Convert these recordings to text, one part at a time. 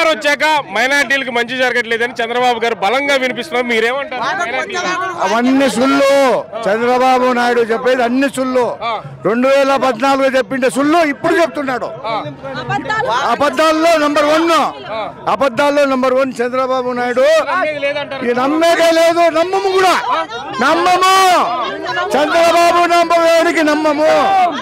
అధికారం వచ్చాక మైనార్టీలకు మంచి జరగట్లేదని చంద్రబాబు గారు బలంగా వినిపిస్తున్నారు మీరేమంటారు మైనారిటీలు? అవన్నీ సుల్లు చంద్రబాబు నాయుడు చెప్పేది అన్ని సుల్లు రెండు వేల పద్నాలుగు చెప్పిండే సుల్లు ఇప్పుడు చెప్తున్నాడు అబద్ధాల్లో నంబర్ వన్ అబద్ధాల్లో నంబర్ వన్ చంద్రబాబు నాయుడు నమ్మేది లేదంటారు ఈ నమ్మేదే లేదు నమ్మము కూడా నమ్మము చంద్రబాబు నమ్మవేడికి నమ్మము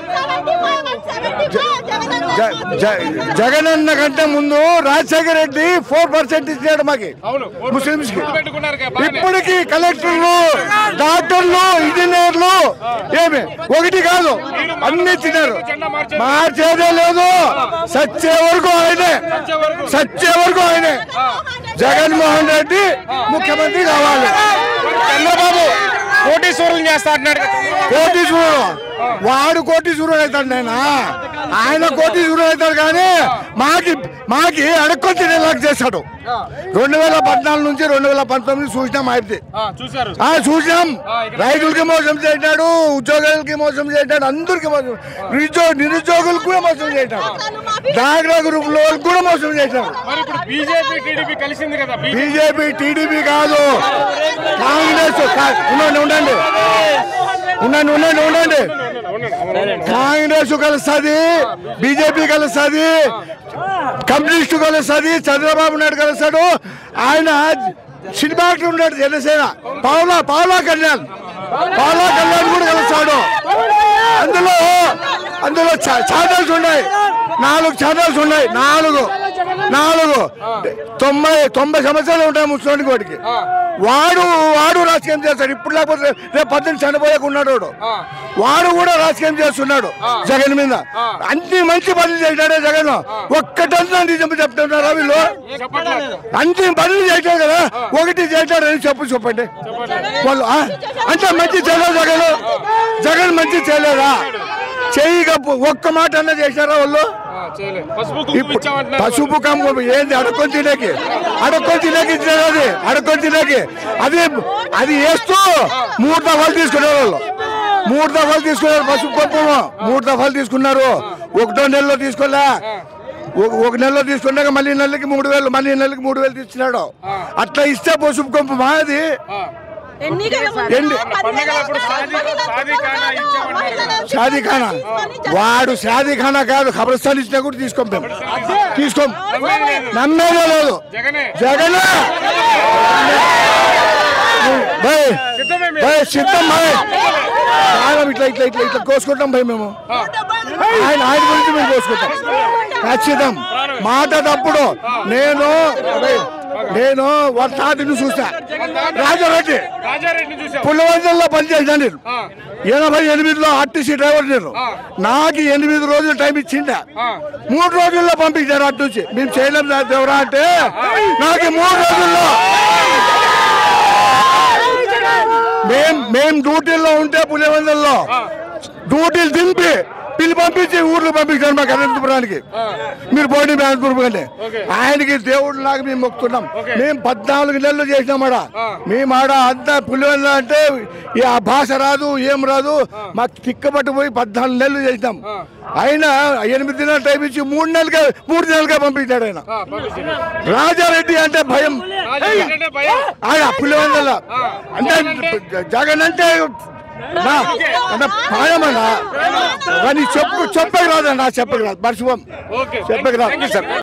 జ- జ- జగనన్న కంటే ముందు రాజశేఖర రెడ్డి ఫోర్ పర్సెంట్ ఇచ్చాడు మాకి అవును ముస్లింస్ కి పెట్టుకున్నారు కదా, బాగానే. ఇప్పటికి కలెక్టర్లు డాక్టర్లు ఇంజనీర్లు ఏమి ఒకటి కాదు అన్ని తిన్నారు మార్చేదే లేదు సచ్చే వరకు ఆయనే సచ్చే వరకు ఆయనే జగన్మోహన్ రెడ్డి ముఖ్యమంత్రి కావాలి చంద్రబాబు కోటీశ్వరులు చేస్తా అంటున్నాడు కదా. కోటీశ్వరుడు వాడు కోటీశ్వరుడు అవుతాడు ఆయన ఆయన కోటీశ్వరుడు అవుతాడు కానీ మాకి మాకి అడక్కొని తినేలాగా చేశాడు రెండు వేల పద్నాలుగు నుంచి రెండు వేల పంతొమ్మిది చూసినాం ఆయనది ఆ, చూశారు ఆ చూసాం రైతులకి మోసం చేశాడు ఉద్యోగులకి మోసం చేశాడు అందరికి మోసం నిరుద్యోగ నిరుద్యోగులకు కూడా మోసం చేశాడు డాగ్రా గ్రూప్ లో వాళ్ళకి కూడా మోసం చేశాడు మరి ఇప్పుడు బీజేపీ టీడీపీ కలిసింది కదా బీ- బీజేపీ టీడీపీ కాదు కాంగ్రెస్ కా- ఉండండి ఉండండి ఉండండి ఉండండి ఉండండి కాంగ్రెస్ కలుస్తుంది బీజేపీ కలుస్తుంది కమ్యూనిస్ట్ కలుస్తుంది చంద్రబాబు నాయుడు కలుస్తాడు ఆయన సినిమా యాక్టర్ ఉన్నాడు జనసేన పావులా పావులా కళ్యాణ్ పావులా కళ్యాణ్ కూడా కలుస్తాడు అందులో అందులో చా- ఛానల్స్ ఉన్నాయి నాలుగు ఛానల్స్ ఉన్నాయి నాలుగు నాలుగు తొంభై తొంభై సంవత్సరాలు ఉంటాయి ముసలోనికి వాడికి వాడు వాడు రాజకీయం చేస్తాడు ఇప్పుడు లేకపోతే రేపు పద్దెనిమిది చనిపోయాక ఉన్నాడు వాడు వాడు కూడా రాజకీయం చేస్తున్నాడు జగన్ మీద అన్ని మంచి పనులు చేశాడే జగన్ ఒక్కటన్నా నిజం చెప్తున్నారా వీళ్ళు చెప్పట్లేదు అన్ని పనులు చేశాడు కదా ఒకటి చేశాడని చెప్పు చెప్పండి వాళ్ళు ఆ? అంటే మంచి చేయలేదు జగన్ జగన్ మంచి చేయలేదా చేయక ఒక్క మాట అన్న చేశారా వాళ్ళు ఆ, చేయలేదు పసుపు కుంకుమ ఇప్పుడు ఇచ్చామంటున్నారు పసుపు కమ్మ ఏంది అడుక్కొని తినేకి అడుక్కొని తినేకి ఇచ్చినారు అది అడుక్కొని తినేకి అది అది వేస్తూ మూడు దఫాలు తీసుకున్నారు వాళ్ళు మూడు దఫాలు తీసుకున్నారు పసుపు కప్పము మూడు దఫాలు తీసుకున్నారు ఒకటో నెలలో తీసుకోలే ఒక ఒక నెలలో తీసుకున్నాక మళ్ళీ నెలకి మూడు వేలు మళ్ళీ నెలకి మూడు వేలు ఇచ్చినాడు అట్లా ఇస్తే పసుపు కొంపు మాది ఎండి పండగలప్పుడు షాదీ షాదీ ఖానా ఇచ్చామంటారు కదా. షాదీ ఖానా వాడు షాదీ ఖానా కాదు ఖబర్స్థాన్ ఇచ్చినా కూడా తీసుకోం మేము తీసుకోం నమ్మేదే లేదు జగనే జగన్ భయ్ సిద్ధమే మీరు. భయ్ సిద్ధం భయ్ కాలం ఇట్లా ఇట్లా ఇట్లా ఇట్లా కోసుకుంటాం భయ్ మేము ఆయన ఆయన గురించి మేము కోసుకుంటాం ఖచ్చితం మాట తప్పుడు నేను భయ్, నేను వాళ్ళ తాతని చూసా రాజారెడ్డి రాజారెడ్డిని చూసాం పుల్లవంజల్లో పనిచేసాను నేను ఎనభై ఎనిమిదిలో ఆర్టీసీ డ్రైవర్ నేను నాకు ఎనిమిది రోజులు టైం ఇచ్చిండే మూడు రోజుల్లో పంపించారు అటు నుంచి మేము చేయలేం దేవరా అంటే నాకు ఈ మూడు రోజుల్లో మేం మేం డ్యూటీల్లో ఉంటే పులివందల్లో డ్యూటీలు దింపి పిల్లి పంపించి ఊర్లు పంపించారు మాకు అనంతపురానికి మీరు పోటీ అనంతపురం కంటే ఆయనకి దేవుడు లాగా మేము మొక్కుతున్నాం మేము పద్నాలుగు నెలలు చేసినామాడ మేము ఆడ అంతా పులివెందుల అంటే ఈ ఆ భాష రాదు ఏం రాదు మాకు తిక్కబట్టి పోయి పద్నాలుగు నెలలు చేసినాం ఆయన ఎనిమిది దినాలు టైం ఇచ్చి మూడు నెలలుగా మూడు నెలలుగా పంపించాడు ఆయన ఆ, పంపించారు. రాజారెడ్డి అంటే భయం రాజారెడ్డి అంటే భయం ఆయన పులివెందుల అంటే జగన్ అంటే నా అంటే భయమన్నా కానీ చెప్పు చెప్పకి రాదన్నా చెప్పకి రాదు మర్చిపోం ఓకే చెప్పకి రాదు థ్యాంక్ యూ సార్